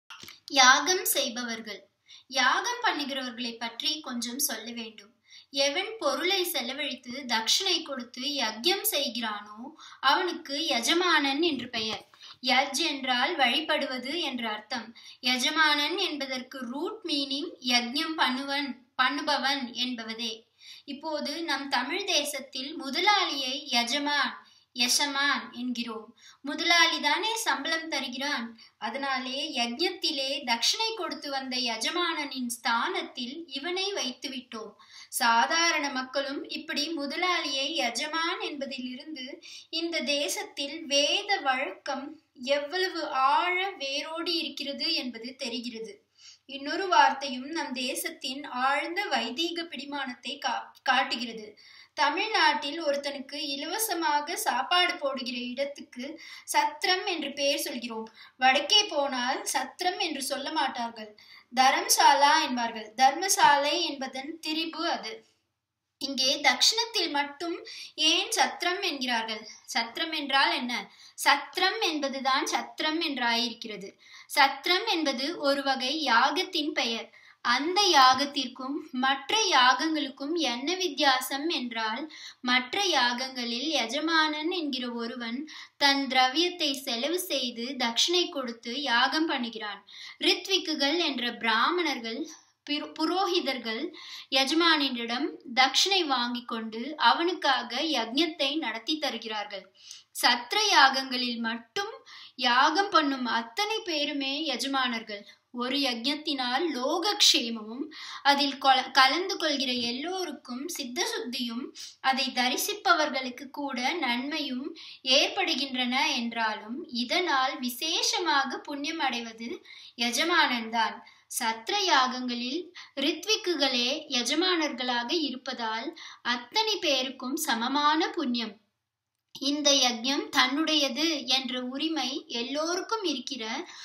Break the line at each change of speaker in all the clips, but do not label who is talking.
யாகம் செய்பவர்கள் யாகம் பண்ணுகிறவர்களை பற்றி கொஞ்சம் சொல்ல வேண்டும் எவன் பொருளை செலவழித்து தட்சிணை கொடுத்து யஜ்யம் செய்கிறானோ அவனுக்கு எஜமானன் என்று பெயர் யஜ் என்றால் வழிபடுவது என்ற அர்த்தம் எஜமானன் என்பதற்கு ரூட் மீனிங் யஜ்யம் பண்ணுவன் பண்ணுபவன் என்பவதே இப்போது நம் தமிழ் தேசத்தில் முதலாளியை எஜமான் யசமான் என்கிறோம் முதலாளி தானே சம்பளம் தருகிறான் அதனாலே யஜ்ஞத்திலே தட்சிணை கொடுத்து வந்த எஜமானனின் ஸ்தானத்தில் இவனை வைத்து விட்டோம் சாதாரண மக்களும் இப்படி முதலாளியை எஜமான் என்பதிலிருந்து இந்த தேசத்தில் வேத வழக்கம் எவ்வளவு ஆழ வேரோடி இருக்கிறது என்பது தெரிகிறது இன்னொரு வார்த்தையும் நம் தேசத்தின் ஆழ்ந்த வைதீக பிடிமானத்தை கா காட்டுகிறது தமிழ்நாட்டில் ஒருத்தனுக்கு இலவசமாக சாப்பாடு போடுகிற இடத்துக்கு சத்திரம் என்று பெயர் சொல்கிறோம் வடக்கே போனால் சத்திரம் என்று சொல்ல மாட்டார்கள் தரம்சாலா என்பார்கள் தர்மசாலை என்பதன் திரிபு அது இங்கே தக்ஷணத்தில் மட்டும் ஏன் சத்திரம் என்கிறார்கள் சத்திரம் என்றால் என்ன சத்திரம் என்பதுதான் சத்திரம் என்றாயிருக்கிறது சத்திரம் என்பது ஒரு வகை யாகத்தின் பெயர் அந்த யாகத்திற்கும் மற்ற யாகங்களுக்கும் என்ன வித்தியாசம் என்றால் மற்ற யாகங்களில் எஜமானன் என்கிற ஒருவன் தன் திரவியத்தை செலவு செய்து தட்சிணை கொடுத்து யாகம் பண்ணுகிறான் ரித்விக்குகள் என்ற பிராமணர்கள் புரோகிதர்கள் எஜமானிடம் தட்சிணை வாங்கி கொண்டு அவனுக்காக யஜ்ஞத்தை நடத்தி தருகிறார்கள் சத்திர யாகங்களில் மட்டும் யாகம் பண்ணும் அத்தனை பேருமே எஜமானர்கள் ஒரு யஜ்ஞத்தினால் லோகக்ஷேமமும் அதில் கலந்து கொள்கிற எல்லோருக்கும் சித்த சுத்தியும் அதை தரிசிப்பவர்களுக்கு கூட நன்மையும் ஏற்படுகின்றன என்றாலும் இதனால் விசேஷமாக புண்ணியம் அடைவது எஜமானன்தான் சத்திர யாகங்களில் ரித்விக்குகளே எஜமானர்களாக இருப்பதால் அத்தனை பேருக்கும் சமமான புண்ணியம் இந்த யஜ்யம் தன்னுடையது என்ற உரிமை எல்லோருக்கும் இருக்கிற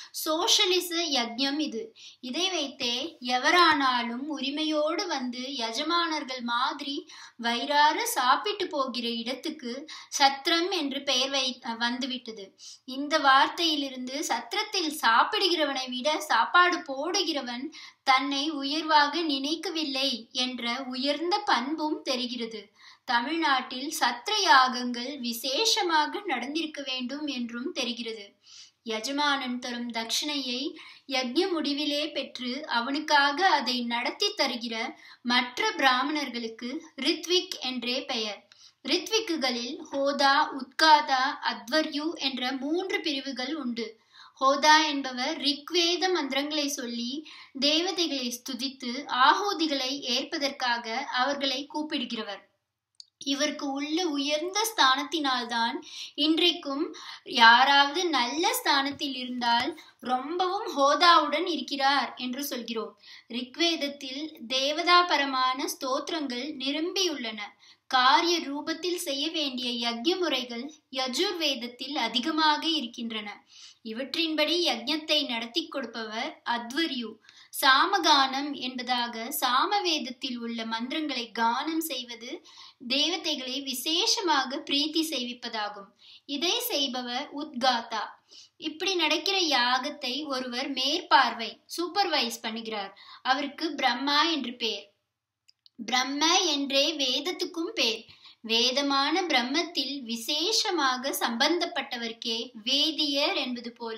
சோஷலிச யஜ்யம் இது இதை வைத்தே எவரானாலும் உரிமையோடு வந்து எஜமானர்கள் மாதிரி வயிறார சாப்பிட்டு போகிற இடத்துக்கு சத்திரம் என்று பெயர் வை வந்துவிட்டது இந்த வார்த்தையிலிருந்து சத்திரத்தில் சாப்பிடுகிறவனை விட சாப்பாடு போடுகிறவன் தன்னை உயர்வாக நினைக்கவில்லை என்ற உயர்ந்த பண்பும் தெரிகிறது தமிழ்நாட்டில் சத்திர யாகங்கள் விசேஷமாக நடந்திருக்க வேண்டும் என்றும் தெரிகிறது எஜமானன் தரும் தட்சிணையை யஜ்ய முடிவிலே பெற்று அவனுக்காக அதை நடத்தி தருகிற மற்ற பிராமணர்களுக்கு ரித்விக் என்றே பெயர் ரித்விக்குகளில் ஹோதா உத்காதா அத்வர்யு என்ற மூன்று பிரிவுகள் உண்டு ஹோதா என்பவர் ரிக்வேத மந்திரங்களை சொல்லி தேவதைகளை ஸ்துதித்து ஆஹூதிகளை ஏற்பதற்காக அவர்களை கூப்பிடுகிறவர் இவருக்கு உள்ள உயர்ந்த ஸ்தானத்தினால்தான் இன்றைக்கும் யாராவது நல்ல ஸ்தானத்தில் இருந்தால் ரொம்பவும் ஹோதாவுடன் இருக்கிறார் என்று சொல்கிறோம் ரிக்வேதத்தில் தேவதாபரமான ஸ்தோத்திரங்கள் நிரம்பியுள்ளன காரிய ரூபத்தில் செய்ய வேண்டிய யஜ்ய முறைகள் யஜுர்வேதத்தில் அதிகமாக இருக்கின்றன இவற்றின்படி யஜ்ஞத்தை நடத்தி கொடுப்பவர் அத்வர்யு சாமகானம் என்பதாக சாமவேதத்தில் உள்ள மந்திரங்களை கானம் செய்வது தேவதைகளை விசேஷமாக பிரீத்தி செய்விப்பதாகும் இதை செய்பவர் உத்காத்தா இப்படி நடக்கிற யாகத்தை ஒருவர் மேற்பார்வை சூப்பர்வைஸ் பண்ணுகிறார் அவருக்கு பிரம்மா என்று பேர் பிரம்ம என்றே வேதத்துக்கும் பேர் வேதமான பிரம்மத்தில் விசேஷமாக சம்பந்தப்பட்டவர்க்கே வேதியர் என்பது போல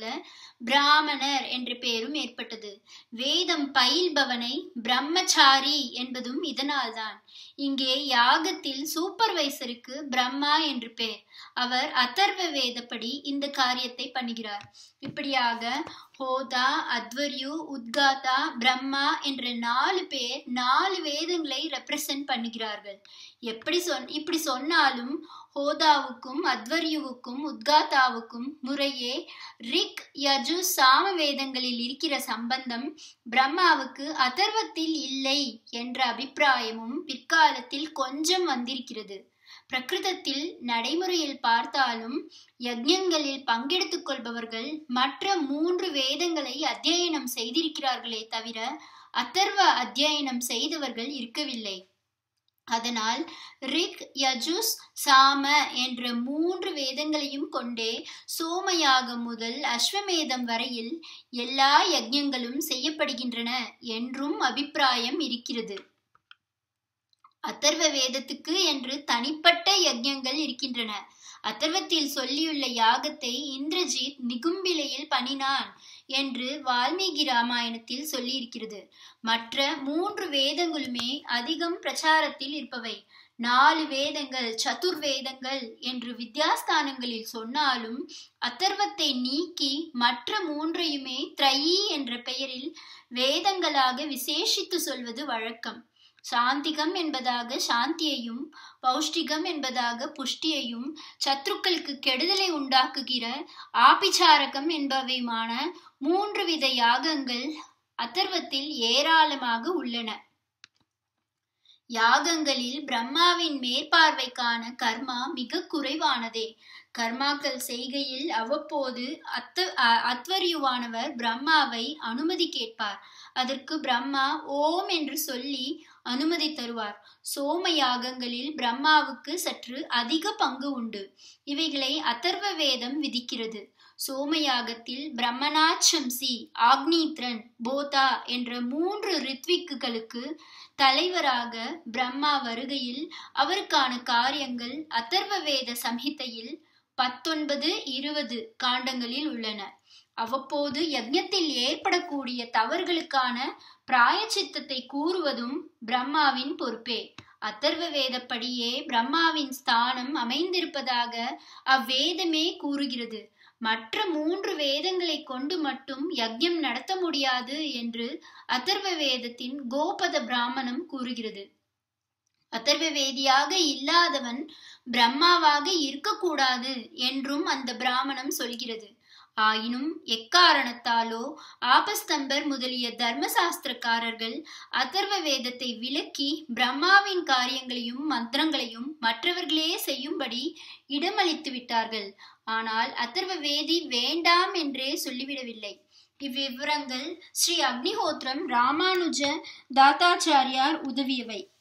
பிராமணர் என்ற பெயரும் ஏற்பட்டது வேதம் பயில்பவனை பிரம்மச்சாரி என்பதும் இதனால்தான் இங்கே யாகத்தில் சூப்பர்வைசருக்கு பிரம்மா என்று பெயர் அவர் அதர்வ வேதப்படி இந்த காரியத்தை பண்ணுகிறார் இப்படியாக ஹோதா அத்வர்யு உத்காதா பிரம்மா என்ற நாலு பேர் நாலு வேதங்களை ரெப்ரசன்ட் பண்ணுகிறார்கள் எப்படி சொன் இப்படி சொன்னாலும் ஹோதாவுக்கும் அத்வர்யுவுக்கும் உத்காதாவுக்கும் முறையே ரிக் யஜு சாம வேதங்களில் இருக்கிற சம்பந்தம் பிரம்மாவுக்கு அதர்வத்தில் இல்லை என்ற அபிப்பிராயமும் பிற்காலத்தில் கொஞ்சம் வந்திருக்கிறது பிரகிருதத்தில் நடைமுறையில் பார்த்தாலும் யஜ்ஞங்களில் பங்கெடுத்துக் கொள்பவர்கள் மற்ற மூன்று வேதங்களை அத்தியனம் செய்திருக்கிறார்களே தவிர அதர்வ அத்தியனம் செய்தவர்கள் இருக்கவில்லை அதனால் ரிக் யஜுஸ் சாம என்ற மூன்று வேதங்களையும் கொண்டே சோமயாகம் முதல் அஸ்வமேதம் வரையில் எல்லா யஜ்ஞங்களும் செய்யப்படுகின்றன என்றும் அபிப்பிராயம் இருக்கிறது அதர்வ வேதத்துக்கு என்று தனிப்பட்ட யஜ்ஞங்கள் இருக்கின்றன அதர்வத்தில் சொல்லியுள்ள யாகத்தை இந்திரஜித் நிகும்பிலையில் பண்ணினான் என்று வால்மீகி ராமாயணத்தில் சொல்லியிருக்கிறது மற்ற மூன்று வேதங்களுமே அதிகம் பிரச்சாரத்தில் இருப்பவை நாலு வேதங்கள் சதுர்வேதங்கள் என்று வித்யாஸ்தானங்களில் சொன்னாலும் அதர்வத்தை நீக்கி மற்ற மூன்றையுமே த்ரயி என்ற பெயரில் வேதங்களாக விசேஷித்து சொல்வது வழக்கம் சாந்திகம் என்பதாக சாந்தியையும் பௌஷ்டிகம் என்பதாக புஷ்டியையும் சத்ருக்களுக்கு கெடுதலை உண்டாக்குகிற ஆபிச்சாரகம் என்பவையுமான மூன்று வித யாகங்கள் அதர்வத்தில் ஏராளமாக உள்ளன யாகங்களில் பிரம்மாவின் மேற்பார்வைக்கான கர்மா மிக குறைவானதே கர்மாக்கள் செய்கையில் அவ்வப்போது அத்த அத்வரியுவானவர் பிரம்மாவை அனுமதி கேட்பார் அதற்கு பிரம்மா ஓம் என்று சொல்லி அனுமதி தருவார் சோம யாகங்களில் பிரம்மாவுக்கு சற்று அதிக பங்கு உண்டு இவைகளை அதர்வ வேதம் விதிக்கிறது சோமயாகத்தில் பிரம்மனாச்சம்சி ஆக்னீத்ரன் போதா என்ற மூன்று ரித்விக்குகளுக்கு தலைவராக பிரம்மா வருகையில் அவருக்கான காரியங்கள் அதர்வ வேத சம்ஹிதையில் பத்தொன்பது இருபது காண்டங்களில் உள்ளன அவ்வப்போது யஜ்ஞத்தில் ஏற்படக்கூடிய தவறுகளுக்கான பிராயச்சித்தத்தை கூறுவதும் பிரம்மாவின் பொறுப்பே அதர்வ வேதப்படியே பிரம்மாவின் ஸ்தானம் அமைந்திருப்பதாக அவ்வேதமே கூறுகிறது மற்ற மூன்று வேதங்களை கொண்டு மட்டும் யஜ்யம் நடத்த முடியாது என்று அதர்வ வேதத்தின் கோபத பிராமணம் கூறுகிறது அதர்வ வேதியாக இல்லாதவன் பிரம்மாவாக இருக்கக்கூடாது என்றும் அந்த பிராமணம் சொல்கிறது ஆயினும் எக்காரணத்தாலோ ஆபஸ்தம்பர் முதலிய தர்மசாஸ்திரக்காரர்கள் அதர்வ வேதத்தை விலக்கி பிரம்மாவின் காரியங்களையும் மந்திரங்களையும் மற்றவர்களே செய்யும்படி இடமளித்து விட்டார்கள் ஆனால் அதர்வ வேதி வேண்டாம் என்றே சொல்லிவிடவில்லை இவ்விவரங்கள் ஸ்ரீ அக்னிஹோத்திரம் ராமானுஜ தாத்தாச்சாரியார் உதவியவை